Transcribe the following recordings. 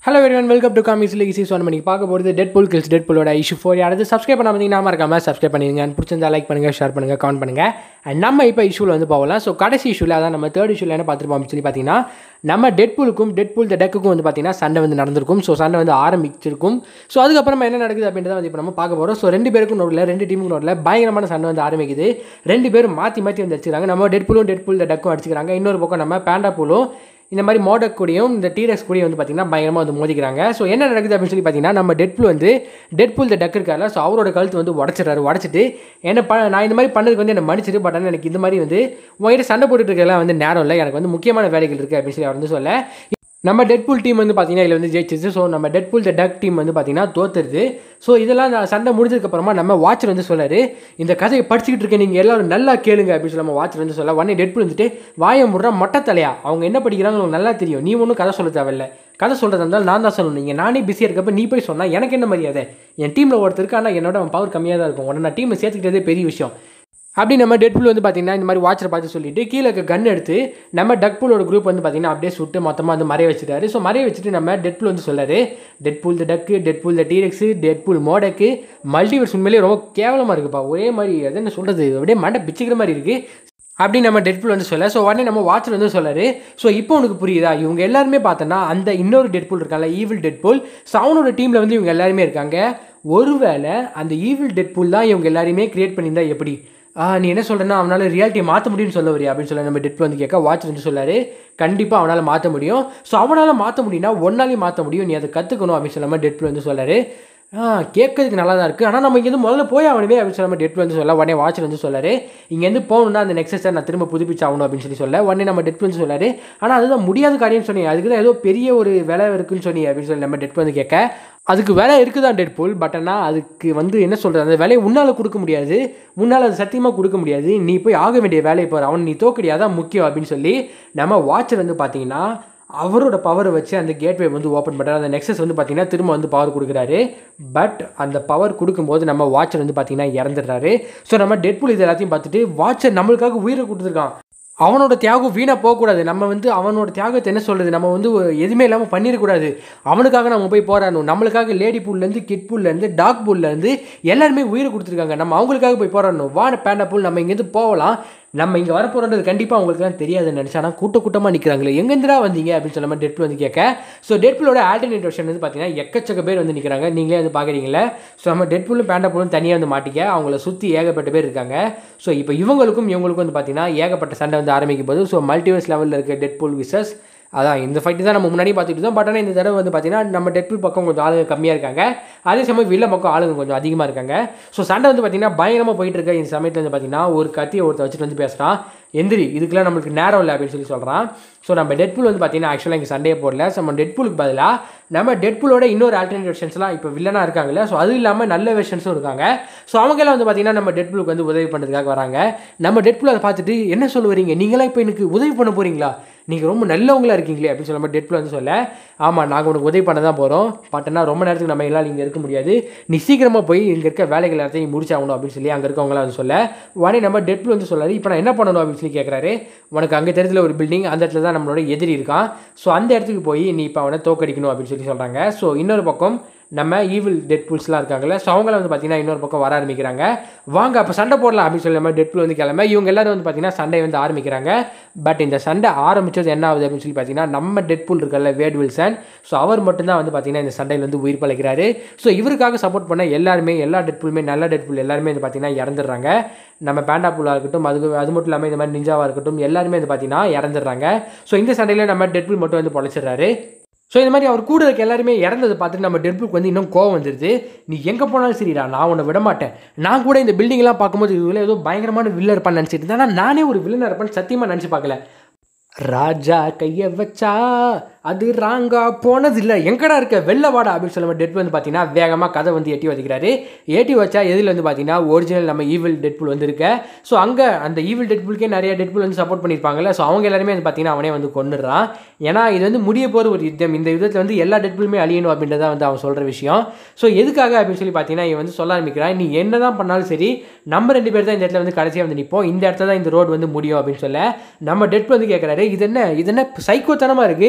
hello everyone welcome to comics league சீஸ் one மணிக்கு பார்க்க போகிறது டெட் புல் கில்ஸ் டெட் புல்லோட இஷ்யூ ஃபோர் யாராவது சப்ஸ்கிரைப் பண்ண பார்த்தீங்கன்னா இருக்காம சப்ஸ்கிரைப் பண்ணிடுங்க பிடிச்சிருந்தா லைக் பண்ணுங்கள் ஷேர் பண்ணுங்கள் கமெண்ட் பண்ணுங்கள் அண்ட் நம்ம இப்போ இஷ்யூவில் வந்து போகலாம் ஸோ கடைசி இஷ்யூவில் அதான் நம்ம தேர்ட் இஷ்யூவில் என்ன பார்த்துருப்போம் சொல்லி பார்த்தீங்கன்னா நம்ம டெட் புலுக்கும் டெட் புல் த டெக்குக்கும் வந்து பார்த்தீங்கன்னா சண்டை வந்து நடந்திருக்கும் ஸோ சண்டை வந்து ஆரம்பிச்சிருக்கும் ஸோ அதுக்கப்புறமா என்ன நடக்குது அப்படின்றத வந்து இப்போ நம்ம பார்க்க போகிறோம் ஸோ ரெண்டு பேருக்கும் நோடில் ரெண்டு டீமுக்கும் நோடில் பயங்கரமான சண்டை வந்து ஆரம்பிக்குது ரெண்டு பேரும் மாற்றி மாற்றி வந்து அடிச்சுக்கிறாங்க நம்ம டெட் புலும் டெட் புல் த டக்கும் அடிச்சுக்கிறாங்க இன்னொரு பக்கம் நம்ம பேண்டா புலும் இந்த மாதிரி மோடக் கூடயும் இந்த டீரக்ஸ் கூடயும் வந்து பார்த்திங்கன்னா பயங்கரமாக வந்து மோதிக்கிறாங்க ஸோ என்ன நடக்குது அப்படின்னு சொல்லி பார்த்தீங்கன்னா நம்ம டெட்புல் வந்து டெட்புல் த டக் இருக்கார்ல ஸோ அவரோட கழுத்து வந்து உடச்சிடுறாரு உடச்சிட்டு என்ன ப நான் இந்த மாதிரி பண்ணதுக்கு வந்து என்ன மன்னிச்சிட்டு பட் ஆனால் எனக்கு இந்த மாதிரி வந்து உங்ககிட்ட சண்டை போட்டுட்டு இருக்கலாம் வந்து நேரம் இல்லை எனக்கு வந்து முக்கியமான வேலைகள் இருக்குது அப்படின்னு சொல்லி அவர் வந்து சொல்ல நம்ம டெட்புல் டீம் வந்து பார்த்தீங்கன்னா இதில் வந்து ஜெயிச்சிச்சு ஸோ நம்ம டெட்புல் த டக் டீம் வந்து பார்த்தீங்கன்னா தோத்துருது ஸோ இதெல்லாம் நான் சண்டை முடிஞ்சதுக்கப்புறமா நம்ம வாட்சர் வந்து சொல்லாரு இந்த கதையை படிச்சுக்கிட்டு இருக்க நீங்கள் எல்லாரும் நல்லா கேளுங்க அப்படின்னு சொல்லி நம்ம வாட்சர் வந்து சொல்ல உடனே டெட்புல் வந்துட்டு வாயை முடுறா மொட்டை தலையா அவங்க என்ன படிக்கிறாங்க உங்களுக்கு நல்லா தெரியும் நீ ஒன்றும் கதை சொல்ல தேவையில்ல கதை சொல்கிறதா இருந்தாலும் நான் தான் சொல்லணும் நீங்கள் நானே பிஸியாக இருக்கப்ப நீ போய் சொன்னால் எனக்கு என்ன மரியாதை என் டீமில் ஒருத்தருக்கு ஆனால் என்னோட அவன் பவர் கம்மியாக தான் இருக்கும் உடனே நான் டீமை சேர்த்துக்கிட்டதே பெரிய விஷயம் அப்படி நம்ம டெட்புல் வந்து பார்த்தீங்கன்னா இந்த மாதிரி வாட்சரை பார்த்து சொல்லிட்டு கீழே இருக்க கன் எடுத்து நம்ம டக்புலோட குரூப் வந்து பார்த்தீங்கன்னா அப்படியே சுட்டு மொத்தமாக வந்து மறைய வச்சுட்டாரு ஸோ மறைய வச்சுட்டு நம்ம டெட்புல் வந்து சொல்லாரு Deadpool the duck Deadpool the T rex Deadpool மோடக்கு மல்டிவர்ஸ் உண்மையிலேயே ரொம்ப கேவலமாக இருக்குப்பா ஒரே மாதிரி அது என்ன சொல்கிறது அப்படியே மண்டை பிச்சுக்கிற மாதிரி இருக்குது அப்படி நம்ம டெட்புல் வந்து சொல்ல ஸோ உடனே நம்ம வாட்சர் வந்து சொல்லாரு ஸோ இப்போ உனக்கு புரியுதா இவங்க எல்லாருமே பார்த்தோன்னா அந்த இன்னொரு டெட்புல் இருக்காங்க ஈவில் டெட்புல் ஸோ அவனோட டீமில் வந்து இவங்க எல்லாருமே இருக்காங்க ஒருவேளை அந்த ஈவில் டெட்புல் தான் இவங்க எல்லாரையுமே கிரியேட் பண்ணியிருந்தா எப்படி ஆ நீ என்ன சொல்கிறேன்னா அவனால் ரியாலிட்டியை மாற்ற முடியும்னு சொல்ல வரியா அப்படின்னு சொல்ல நம்ம டெட்புல் வந்து கேட்க வாட்ச் வந்து சொல்லாரு கண்டிப்பாக அவனால் மாற்ற முடியும் ஸோ அவனால் மாற்ற முடியும்னா ஒன்னாலையும் மாற்ற முடியும் நீ அதை கற்றுக்கணும் அப்படின்னு சொல்லாமல் டெட்புல் வந்து சொல்லாரு ஆ கேட்கறதுக்கு நல்லா தான் இருக்குது ஆனால் நம்ம இங்கேருந்து முதல்ல போய் ஆகணுமே அப்படின்னு சொல்லாமல் டெட் வந்து சொல்ல உடனே வாட்சர் வந்து சொல்லாரு இங்கேருந்து போகணுன்னா அந்த நெக்ஸ்ட் நான் திரும்ப புதுப்பிச்சு ஆகணும் அப்படின்னு சொல்லி சொல்ல உடனே நம்ம டெட் வந்து சொல்லாரு ஆனால் அதுதான் முடியாத காரியம்னு சொன்னீங்க அதுக்கு தான் ஏதோ பெரிய ஒரு வேலை இருக்குன்னு சொன்னீங்க அப்படின்னு சொல்லி நம்ம டெட் வந்து கேட்க அதுக்கு வேலை இருக்குதான் டெட் புல் பட் ஆனால் அதுக்கு வந்து என்ன சொல்கிறது அந்த வேலையை உன்னால் கொடுக்க முடியாது முன்னால் அது சத்தியமாக கொடுக்க முடியாது நீ போய் ஆக வேண்டிய வேலையை போகிற அவன் நீ தோக்கடி அதான் முக்கியம் அப்படின்னு சொல்லி நம்ம வாட்சர் வந்து பார்த்தீங்கன்னா அவரோட பவரை வச்சு அந்த கேட்வே வந்து ஓப்பன் பண்ணுறாரு அந்த நெக்ஸஸ் வந்து பார்த்தீங்கன்னா திரும்ப வந்து பவர் கொடுக்குறாரு பட் அந்த பவர் கொடுக்கும்போது நம்ம வாட்சர் வந்து பார்த்தீங்கன்னா இறந்துடுறாரு ஸோ நம்ம டெட்புல் இது எல்லாத்தையும் பார்த்துட்டு வாட்சர் நம்மளுக்காக உயிரை கொடுத்துருக்கான் அவனோட தியாகம் வீணாக போகக்கூடாது நம்ம வந்து அவனோட தியாகத்தை என்ன சொல்கிறது நம்ம வந்து எதுவுமே இல்லாமல் பண்ணிடக்கூடாது அவனுக்காக நம்ம போய் போராடணும் நம்மளுக்காக லேடி புல்லேருந்து கிட் புல்லேருந்து டாக் புல்லேருந்து எல்லாருமே உயிரை கொடுத்துருக்காங்க நம்ம அவங்களுக்காக போய் போராடணும் வான பேண்டா புல் நம்ம இங்கேருந்து போகலாம் நம்ம இங்கே வர போகிறோன்றது கண்டிப்பாக அவங்களுக்குலாம் தெரியாதுன்னு நினச்சா ஆனால் கூட்ட கூட்டமாக நிற்கிறாங்களே எங்கேருந்துடா வந்தீங்க அப்படின்னு சொல்ல மாதிரி டெட்பில் வந்து கேட்க ஸோ டெட்பிலோட ஆல்டர்னேட் வெர்ஷன் வந்து பார்த்தீங்கன்னா எக்கச்சக்க பேர் வந்து நிற்கிறாங்க நீங்களே வந்து பார்க்குறீங்களே ஸோ நம்ம டெட்புல்லும் பேண்டா புல்லும் தனியாக வந்து மாட்டிக்க அவங்கள சுற்றி ஏகப்பட்ட பேர் இருக்காங்க ஸோ இப்போ இவங்களுக்கும் இவங்களுக்கும் வந்து பார்த்தீங்கன்னா ஏகப்பட்ட சண்டை வந்து ஆரம்பிக்கும் போது ஸோ மல்டிவர்ஸ் லெவலில் இருக்க டெட்புல் விசஸ் அதான் இந்த ஃபைட்டு தான் நம்ம முன்னாடி பார்த்துட்டு இருந்தோம் பட் ஆனால் இந்த தடவை வந்து பார்த்தீங்கன்னா நம்ம டெட்புல் பக்கம் கொஞ்சம் ஆளுங்க கம்மியாக இருக்காங்க அதே சமயம் வில்ல பக்கம் ஆளுங்க கொஞ்சம் அதிகமாக இருக்காங்க ஸோ சண்டை வந்து பார்த்தீங்கன்னா பயங்கரமாக போயிட்டு இருக்க இந்த சமயத்தில் வந்து பார்த்தீங்கன்னா ஒரு கத்தியை ஒருத்தர் வச்சுட்டு வந்து பேசுகிறான் எந்திரி இதுக்கெல்லாம் நம்மளுக்கு நேரம் இல்லை அப்படின்னு சொல்லி சொல்கிறான் ஸோ நம்ம டெட்புல் வந்து பார்த்தீங்கன்னா ஆக்சுவலாக இங்கே சண்டையை போடல ஸோ நம்ம டெட்புலுக்கு பதிலாக நம்ம டெட்புலோட இன்னொரு ஆல்டர்னேட் வெர்ஷன்ஸ்லாம் இப்போ வில்லனாக இருக்காங்கல்ல ஸோ அது இல்லாமல் நல்ல வெர்ஷன்ஸும் இருக்காங்க ஸோ அவங்கெல்லாம் வந்து பார்த்தீங்கன்னா நம்ம டெட்புலுக்கு வந்து உதவி பண்ணுறதுக்காக வராங்க நம்ம டெட்புல் அதை பார்த்துட்டு என்ன சொல்ல வரீங்க நீங்களாம் இப்போ எனக்கு உதவி பண்ண போகிறீங்களா நீங்கள் ரொம்ப நல்லவங்களா இருக்கீங்களே அப்படின்னு சொல்ல மாதிரி டெட்புல் வந்து சொல்ல ஆமாம் நாங்கள் உனக்கு உதவி பண்ண தான் போகிறோம் பட் ஆனால் ரொம்ப நேரத்துக்கு நம்ம எல்லாம் இங்கே இருக்க முடியாது நீ சீக்கிரமாக போய் இங்கே இருக்க வேலைகள் எல்லாத்தையும் முடிச்சாகணும் அப்படின்னு சொல்லி அங்கே இருக்கவங்களாம் வந்து சொல்ல உடனே நம்ம டெட்புல் வந்து சொல்லாரு இப்போ நான் என்ன பண்ணணும் அப்படின்னு சொல்லி கேட்குறாரு உனக்கு அங்கே தெரிஞ்சல ஒரு பில்டிங் அந்த இடத்துல தான் நம்மளோட எதிரி இருக்கான் ஸோ அந்த இடத்துக்கு போய் நீ இப்போ அவனை தோக்கடிக்கணும் அப்படின்னு சொல்லி சொல்கிறாங்க ஸோ இன்னொரு பக்கம் நம்ம ஈவில் டெட்புல்ஸ்லாம் இருக்காங்கல்ல ஸோ அவங்கள வந்து பார்த்தீங்கன்னா இன்னொரு பக்கம் வர ஆரம்பிக்கிறாங்க வாங்க அப்போ சண்டை போடலாம் அப்படின்னு சொல்லி நம்ம டெட்புல் வந்து கிளம்ப இவங்க எல்லாரும் வந்து பார்த்தீங்கன்னா சண்டை வந்து ஆரம்பிக்கிறாங்க பட் இந்த சண்டை ஆரம்பித்தது என்ன ஆகுது அப்படின்னு சொல்லி பார்த்தீங்கன்னா நம்ம டெட்புல் இருக்கல வேட் வில்சன் ஸோ அவர் மட்டும்தான் வந்து பார்த்தீங்கன்னா இந்த சண்டையில் வந்து உயிர் பழைக்கிறாரு ஸோ இவருக்காக சப்போர்ட் பண்ண எல்லாருமே எல்லா டெட்புலுமே நல்ல டெட்புல் எல்லாருமே வந்து பார்த்தீங்கன்னா இறந்துடுறாங்க நம்ம பேண்டா புல்லாக இருக்கட்டும் அது அது மட்டும் இல்லாமல் இந்த மாதிரி நிஞ்சாவாக இருக்கட்டும் எல்லாருமே வந்து பார்த்தீங்கன்னா இறந்துடுறாங்க ஸோ இந்த சண்டையில் நம்ம டெட்புல் மட்டும் வந்து பொழைச்சிடுறாரு ஸோ இந்த மாதிரி அவர் கூட இருக்க எல்லாருமே இறந்ததை பார்த்துட்டு நம்ம டெட்புக்கு வந்து இன்னும் கோவம் வந்துடுது நீ எங்கே போனாலும் சரிடா நான் உன்னை விட மாட்டேன் நான் கூட இந்த பில்டிங்லாம் பார்க்கும்போது இதில் ஏதோ பயங்கரமான வில்லர் இருப்பான்னு நினச்சிட்டு இருந்தேன் ஆனால் நானே ஒரு வில்லனாக இருப்பேன்னு சத்தியமாக நினச்சி பார்க்கல ராஜா கையை வச்சா அது ராங்கா போனது இல்லை எங்கடா இருக்க வெள்ள வாடா அப்படின்னு சொல்லும்போது டெட் வந்து பார்த்தீங்கன்னா வேகமாக கதை வந்து எட்டி வச்சுக்கிறாரு ஏட்டி வச்சா எதில் வந்து பார்த்தீங்கன்னா ஒரிஜினல் நம்ம ஈவில் டெட்புல் வந்து இருக்க ஸோ அங்கே அந்த ஈவில் டெட்புல்கே நிறைய டெட்புல் வந்து சப்போர்ட் பண்ணியிருப்பாங்கல்ல ஸோ அவங்க எல்லாருமே வந்து பார்த்தீங்கன்னா அவனே வந்து கொண்டுடுறான் ஏன்னா இது வந்து முடிய போகிற ஒரு யுத்தம் இந்த யுத்தத்தில் வந்து எல்லா டெட்புலுமே அழியணும் அப்படின்றத வந்து அவன் சொல்கிற விஷயம் ஸோ எதுக்காக அப்படின்னு சொல்லி பார்த்தீங்கன்னா இவன் வந்து சொல்ல ஆரம்பிக்கிறான் நீ என்ன தான் பண்ணாலும் சரி நம்ம ரெண்டு பேர் தான் இந்த இடத்துல வந்து கடைசியாக வந்து நிற்போம் இந்த இடத்துல தான் இந்த ரோடு வந்து முடியும் அப்படின்னு சொல்ல நம்ம டெட் வந்து கேட்குறாரு இது என்ன இது என்ன சைக்கோத்தனமாக இருக்குது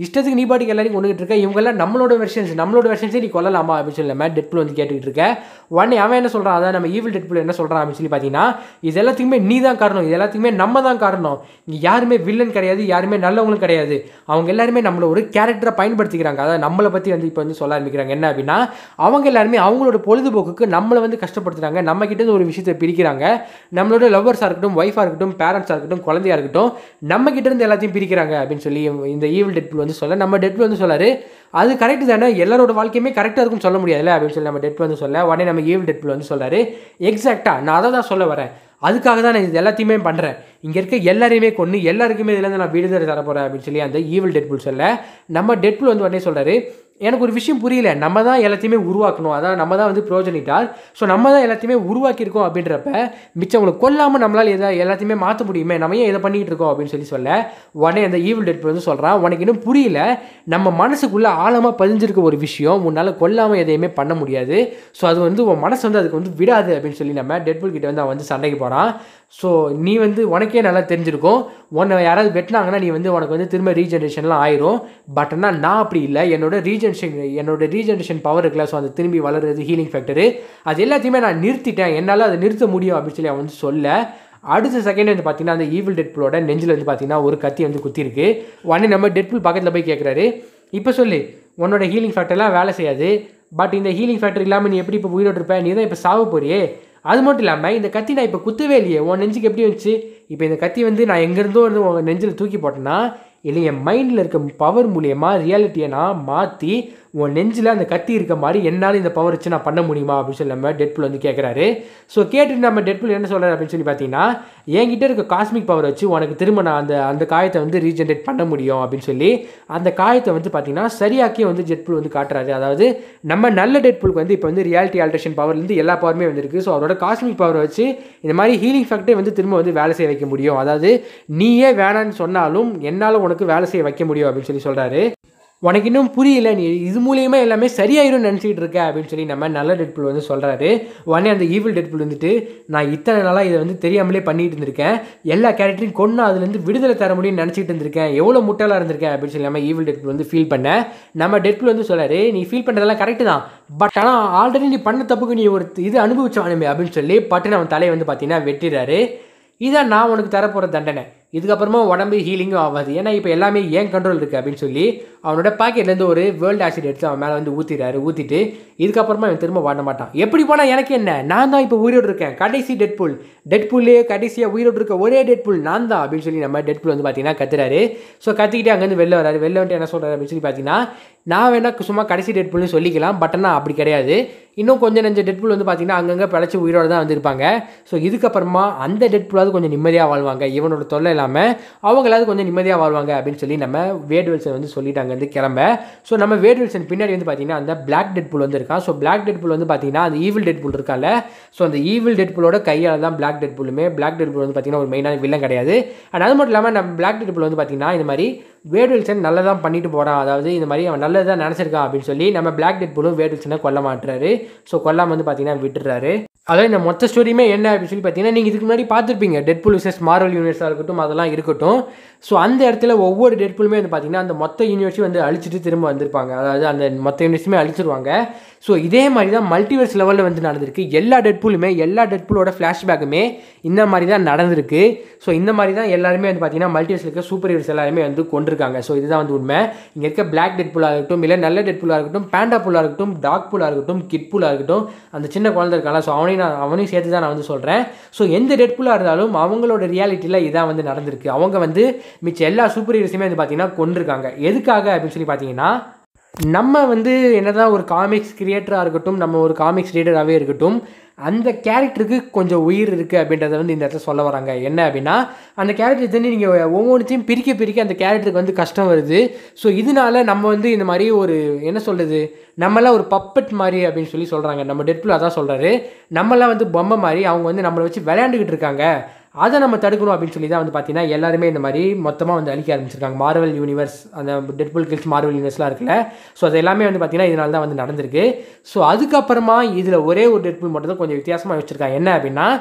இஷ்டத்துக்கு நீ பாட்டுக்கு எல்லாரையும் கொண்டுகிட்டு இருக்க இவங்கெல்லாம் நம்மளோட வெர்ஷன்ஸ் நம்மளோட வெர்ஷன்ஸே நீ கொல்லலாமா அப்படின்னு சொல்லி நம்ம டெட்புல் வந்து கேட்டுக்கிட்டு இருக்க உடனே அவன் என்ன சொல்கிறான் அதான் நம்ம ஈவில் டெட்புல் என்ன சொல்கிறான் அப்படின்னு சொல்லி பார்த்தீங்கன்னா இது எல்லாத்துக்குமே நீ தான் காரணம் இது எல்லாத்துக்குமே நம்ம தான் காரணம் இங்கே யாருமே வில்லன் கிடையாது யாருமே நல்லவங்களும் கிடையாது அவங்க எல்லாருமே நம்மள ஒரு கேரக்டரை பயன்படுத்திக்கிறாங்க அதாவது நம்மளை பற்றி வந்து இப்போ வந்து சொல்ல ஆரம்பிக்கிறாங்க என்ன அப்படின்னா அவங்க எல்லாருமே அவங்களோட பொழுதுபோக்குக்கு நம்மளை வந்து கஷ்டப்படுத்துறாங்க நம்ம கிட்ட இருந்து ஒரு விஷயத்தை பிரிக்கிறாங்க நம்மளோட லவ்வர்ஸாக இருக்கட்டும் ஒய்ஃபாக இருக்கட்டும் பேரண்ட்ஸாக இருக்கட்டும் குழந்தையா இருக்கட்டும் நம்ம கிட்ட இருந்து எல்லாத்தையும் பிரிக்கிறாங்க அப்படின்னு சொல்லி இந்த ஈவில் டெட்புல் வந்து சொல்ல நம்ம டெட்புல் வந்து சொல்லாரு அது கரெக்ட் தானே எல்லாரோட வாழ்க்கையுமே கரெக்டாக இருக்கும்னு சொல்ல முடியாதுல்ல அப்படின்னு சொல்லி நம்ம டெட்புல் வந்து சொல்ல உடனே நம்ம ஈவில் டெட்புல் வந்து சொல்றாரு எக்ஸாக்டாக நான் அதை தான் சொல்ல வரேன் அதுக்காக தான் நான் இது எல்லாத்தையுமே பண்ணுறேன் இங்கே இருக்க எல்லாரையுமே கொண்டு எல்லாருக்குமே இதுலேருந்து நான் விடுதலை தர போகிறேன் அப்படின்னு சொல்லி அந்த ஈவில் டெட்புல் சொல்ல நம்ம டெட்புல் வந்து உடனே சொல்கிறாரு எனக்கு ஒரு விஷயம் புரியல நம்ம தான் எல்லாத்தையுமே உருவாக்கணும் அதான் நம்ம தான் வந்து ப்ரோஜனிட்டார் ஸோ நம்ம தான் எல்லாத்தையுமே உருவாக்கியிருக்கோம் அப்படின்றப்ப மிச்சவங்களை கொல்லாமல் நம்மளால் எதை எல்லாத்தையுமே மாற்ற முடியுமே நம்ம ஏன் இதை பண்ணிகிட்டு இருக்கோம் அப்படின்னு சொல்லி சொல்ல உடனே அந்த ஈவில் டெட்புல் வந்து சொல்கிறான் உனக்கு இன்னும் புரியல நம்ம மனசுக்குள்ளே ஆழமாக பதிஞ்சிருக்க ஒரு விஷயம் உன்னால் கொல்லாமல் எதையுமே பண்ண முடியாது ஸோ அது வந்து உன் மனசு வந்து அதுக்கு வந்து விடாது அப்படின்னு சொல்லி நம்ம டெட்புல் கிட்ட வந்து அவன் வந்து சண்டைக்கு போகிறான் ஸோ நீ வந்து உனக்கே நல்லா தெரிஞ்சிருக்கும் உன்னை யாராவது வெட்டினாங்கன்னா நீ வந்து உனக்கு வந்து திரும்ப ரீஜென்ரேஷன்லாம் ஆயிரும் பட் ஆனால் நான் அப்படி இல்லை என்னோட ரீஜென்ரேஷன் என்னோட ரீஜென்ரேஷன் பவர் இருக்குல்ல ஸோ அந்த திரும்பி வளருது ஹீலிங் ஃபேக்டரு அது எல்லாத்தையுமே நான் நிறுத்திட்டேன் என்னால் அதை நிறுத்த முடியும் அப்படின்னு சொல்லி அவன் வந்து சொல்ல அடுத்த செகண்ட் வந்து பார்த்தீங்கன்னா அந்த ஈவில் டெட்புலோட நெஞ்சில் வந்து பார்த்தீங்கன்னா ஒரு கத்தி வந்து குத்திருக்கு உடனே நம்ம டெட்புல் பக்கத்தில் போய் கேட்குறாரு இப்போ சொல்லு உன்னோட ஹீலிங் ஃபேக்டர்லாம் வேலை செய்யாது பட் இந்த ஹீலிங் ஃபேக்டர் இல்லாமல் நீ எப்படி இப்போ உயிரோடு இருப்ப நீ தான் இப்போ சாவ போறியே அது மட்டும் இல்லாமல் இந்த கத்தி நான் இப்போ குத்தவே இல்லையே உன் நெஞ்சுக்கு எப்படி வந்துச்சு இப்போ இந்த கத்தி வந்து நான் எங்கேருந்தோ வந்து உங்கள் நெஞ்சில் தூக்கி போட்டேன்னா இல்லை என் மைண்டில் இருக்க பவர் மூலியமாக ரியாலிட்டியை நான் மாற்றி உன் நெஞ்சில் அந்த கத்தி இருக்க மாதிரி என்னால் இந்த பவர் வச்சு நான் பண்ண முடியுமா அப்படின்னு சொல்லி நம்ம டெட்புல் வந்து கேட்குறாரு ஸோ கேட்டுட்டு நம்ம டெட்புல் என்ன சொல்கிறாரு அப்படின்னு சொல்லி பார்த்தீங்கன்னா என்கிட்ட இருக்க காஸ்மிக் பவர் வச்சு உனக்கு திரும்ப நான் அந்த அந்த காயத்தை வந்து ரீஜென்ரேட் பண்ண முடியும் அப்படின்னு சொல்லி அந்த காயத்தை வந்து பார்த்தீங்கன்னா சரியாக்கி வந்து டெட்புல் வந்து காட்டுறாரு அதாவது நம்ம நல்ல டெட்புலுக்கு வந்து இப்போ வந்து ரியாலிட்டி ஆல்ட்ரேஷன் பவர்லேருந்து எல்லா பவருமே வந்திருக்கு ஸோ அவரோட காஸ்மிக் பவரை வச்சு இந்த மாதிரி ஹீலிங் ஃபேக்டே வந்து திரும்ப வந்து வேலை செய்ய வைக்க முடியும் அதாவது நீயே வேணான்னு சொன்னாலும் என்னால் உனக்கு வேலை செய்ய வைக்க முடியும் அப்படின்னு சொல்லி சொல்கிறாரு உனக்கு இன்னும் புரியல நீ இது மூலியமா எல்லாமே சரியாயிரும் நினச்சிக்கிட்டு இருக்க அப்படின்னு சொல்லி நம்ம நல்ல டெட்புல் வந்து சொல்கிறாரு உடனே அந்த ஈவில் டெட்புல் வந்துட்டு நான் இத்தனை நாளாக இதை வந்து தெரியாமலே பண்ணிட்டு இருந்திருக்கேன் எல்லா கேரக்டரையும் கொண்டு அதுலேருந்து விடுதலை தர முடியும்னு நினச்சிட்டு இருந்திருக்கேன் எவ்வளோ முட்டாளாக இருந்திருக்கேன் அப்படின்னு சொல்லி நம்ம ஈவில் டெட்புல் வந்து ஃபீல் பண்ணேன் நம்ம டெட்புல் வந்து சொல்கிறாரு நீ ஃபீல் பண்ணுறதெல்லாம் கரெக்டு தான் பட் ஆனால் ஆல்ரெடி நீ பண்ண தப்புக்கு நீ ஒரு இது அனுபவிச்சானுமே அப்படின்னு சொல்லி பட்டுன்னு அவன் தலையை வந்து பார்த்தீங்கன்னா வெட்டிடுறாரு இதான் நான் உனக்கு தரப்போகிற தண்டனை இதுக்கப்புறமா உடம்பு ஹீலிங்கும் ஆகாது ஏன்னா இப்போ எல்லாமே ஏன் கண்ட்ரோல் இருக்குது அப்படின்னு சொல்லி அவனோட பாக்கெட்லேருந்து ஒரு வேர்ல்டு ஆசிட் எடுத்து அவன் மேலே வந்து ஊற்றிடுறாரு ஊற்றிட்டு இதுக்கப்புறமா அவன் திரும்ப வாட மாட்டான் எப்படி போனால் எனக்கு என்ன நான் தான் இப்போ உயிரோடு இருக்கேன் கடைசி டெட்புல் டெட்புல்லே கடைசியாக உயிரோடு இருக்க ஒரே டெட்புல் நான் தான் அப்படின்னு சொல்லி நம்ம டெட்புல் வந்து பார்த்தீங்கன்னா கத்துறாரு ஸோ கத்திக்கிட்டே அங்கேருந்து வெளில வராரு வெளில வந்துட்டு என்ன சொல்கிறாரு அப்படின்னு சொல்லி பார்த்தீங்கன்னா நான் வேணா சும்மா கடைசி டெட்புல்னு சொல்லிக்கலாம் பட் ஆனால் அப்படி கிடையாது இன்னும் கொஞ்சம் நெஞ்ச டெட்புல் வந்து பார்த்தீங்கன்னா அங்கங்கே பிழைச்சி உயிரோடு தான் வந்திருப்பாங்க ஸோ இதுக்கப்புறமா அந்த டெட்புலாவது கொஞ்சம் நிம்மதியாக வாழ்வாங்க இவனோட தொல்லை இல்லாமல் அவங்களாவது கொஞ்சம் நிம்மதியாக வாழ்வாங்க அப்படின்னு சொல்லி நம்ம வேட் வில்சன் வந்து சொல்லிட்டு அங்கேருந்து கிளம்ப ஸோ நம்ம வேட் வில்சன் பின்னாடி வந்து பார்த்தீங்கன்னா அந்த பிளாக் டெட்புல் வந்து இருக்கான் ஸோ பிளாக் டெட்புல் வந்து பார்த்தீங்கன்னா அந்த ஈவில் டெட்புல் இருக்கால ஸோ அந்த ஈவில் டெட்புலோட கையால் தான் பிளாக் டெட்புலுமே பிளாக் டெட்புல் வந்து பார்த்தீங்கன்னா ஒரு மெயினான வில்லன் கிடையாது அண்ட் அது மட்டும் இல்லாமல் நம்ம பிளாக் டெட்புல் வந்து பார்த்தீங்கன்னா இந்த மாதிரி வேட் வில்சன் நல்லதான் பண்ணிட்டு போகிறான் அதாவது இந்த மாதிரி அவன் நல்லது தான் நினச்சிருக்கான் அப்படின்னு சொல்லி நம்ம பிளாக் டெட்புலும் வேட் வில்சனை கொல்ல மாட்டுறாரு ஸோ கொல்லாமல் வந்து பார்த்தீங்கன்னா விட்டுறாரு அதாவது இந்த மொத்த ஸ்டோரியுமே என்ன அப்படின்னு சொல்லி பார்த்தீங்கன்னா நீங்கள் இதுக்கு முன்னாடி பார்த்துருப்பீங்க டெட்புல் விசஸ் மார்வல் யூனிவர்ஸாக இருக்கட்டும் அதெல்லாம் இருக்கட்டும் ஸோ அந்த இடத்துல ஒவ்வொரு டெட்புலுமே வந்து பார்த்தீங்கன்னா அந்த மொத்த யூனிவர்ஸையும் வந்து அழிச்சிட்டு திரும்ப வந்திருப்பாங்க அதாவது அந்த மொத்த யூனிவர்ஸுமே அழிச்சிருவாங்க ஸோ இதே மாதிரி தான் மல்டிவர்ஸ் லெவலில் வந்து நடந்திருக்கு எல்லா டெட்புலுமே எல்லா டெட்புலோட ஃப்ளாஷ்பேக்குமே இந்த மாதிரி தான் நடந்திருக்கு ஸோ இந்த மாதிரி தான் எல்லாருமே வந்து பார்த்தீங்கன்னா மல்டிவர்ஸ் இருக்க சூப்பர் ஹீரோஸ் எல்லாருமே வந்து கொண்டிருக்காங்க ஸோ இதுதான் வந்து உண்மை இங்கே இருக்க பிளாக் டெட்புலாக இருக்கட்டும் இல்லை நல்ல டெட்புலாக இருக்கட்டும் பேண்டா புல்லாக இருக்கட்டும் டாக் புல்லாக இருக்கட்டும் கிட் புல்லாக இருக்கட்டும் அந்த சின்ன குழந்தை இருக்காங்க ஸோ அவனையும் நான் அவனையும் சேர்த்து தான் நான் வந்து சொல்கிறேன் ஸோ எந்த டெட்புல்லாக இருந்தாலும் அவங்களோட ரியாலிட்டியில் இதான் வந்து நடந்திருக்கு அவங்க வந்து மிச்ச எல்லா சூப்பர் ஹீரோஸுமே வந்து பார்த்தீங்கன்னா கொண்டிருக்காங்க எதுக்காக அப்படின்னு சொல்லி பார்த்தீங்கன்னா நம்ம வந்து என்னதான் ஒரு காமிக்ஸ் கிரியேட்டராக இருக்கட்டும் நம்ம ஒரு காமிக்ஸ் ரீடராகவே இருக்கட்டும் அந்த கேரக்டருக்கு கொஞ்சம் உயிர் இருக்குது அப்படின்றத வந்து இந்த இடத்துல சொல்ல வராங்க என்ன அப்படின்னா அந்த கேரக்டர் வந்து நீங்கள் ஒவ்வொன்றையும் பிரிக்க பிரிக்க அந்த கேரக்டருக்கு வந்து கஷ்டம் வருது ஸோ இதனால நம்ம வந்து இந்த மாதிரி ஒரு என்ன சொல்கிறது நம்மளாம் ஒரு பப்பட் மாதிரி அப்படின்னு சொல்லி சொல்கிறாங்க நம்ம டெட்புல் அதான் சொல்கிறாரு நம்மளாம் வந்து பொம்மை மாதிரி அவங்க வந்து நம்மளை வச்சு விளையாண்டுக்கிட்டு இருக்காங்க அதை நம்ம தடுக்கணும் அப்படின்னு சொல்லி தான் வந்து பார்த்தீங்கன்னா எல்லாருமே இந்த மாதிரி மொத்தமாக வந்து அழிக்க ஆரம்பிச்சிருக்காங்க மார்வல் யூனிவர்ஸ் அந்த டெட்புல் கில்ஸ் மார்வல் யூனிவர்ஸ்லாம் இருக்குல்ல ஸோ அது எல்லாமே வந்து பார்த்தீங்கன்னா இதனால தான் வந்து நடந்திருக்கு ஸோ அதுக்கப்புறமா இதில் ஒரே ஒரு டெட்புல் மட்டும் தான் கொஞ்சம் வித்தியாசமாக வச்சுருக்காங்க என்ன அப்படின்னா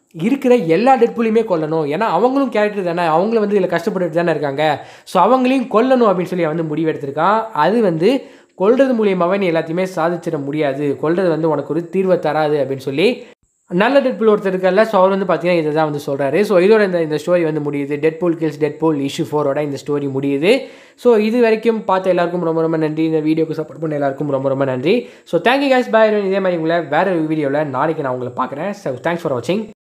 இருக்கிற எல்லா டெட்புலையுமே கொல்லணும் ஏன்னா அவங்களும் கேரக்டர் தானே அவங்களும் வந்து இதில் கஷ்டப்பட்டுட்டு தானே இருக்காங்க ஸோ அவங்களையும் கொல்லணும் அப்படின்னு சொல்லி வந்து முடிவெடுத்திருக்கான் அது வந்து கொல்றது மூலியமாகவே நீ எல்லாத்தையுமே சாதிச்சிட முடியாது கொல்றது வந்து உனக்கு ஒரு தீர்வை தராது அப்படின்னு சொல்லி நல்ல டெட்பூல் ஒருத்தர் இருக்கல ஸோ அவர் வந்து பார்த்தீங்கன்னா இதை தான் வந்து சொல்கிறாரு ஸோ இதோட இந்த இந்த ஸ்டோரி வந்து முடியுது டெட்பூல் கில்ஸ் டெட்பூல் இஷ்யூ ஃபோரோட இந்த ஸ்டோரி முடியுது ஸோ இது வரைக்கும் பார்த்த எல்லாருக்கும் ரொம்ப ரொம்ப நன்றி இந்த வீடியோக்கு சப்போர்ட் பண்ண எல்லாருக்கும் ரொம்ப ரொம்ப நன்றி ஸோ தேங்க்யூ கேஸ் பாய் இதே மாதிரி உங்களை வேறு ஒரு வீடியோவில் நாளைக்கு நான் உங்களை பார்க்குறேன் ஸோ தேங்க்ஸ் ஃபார் வாட்சிங்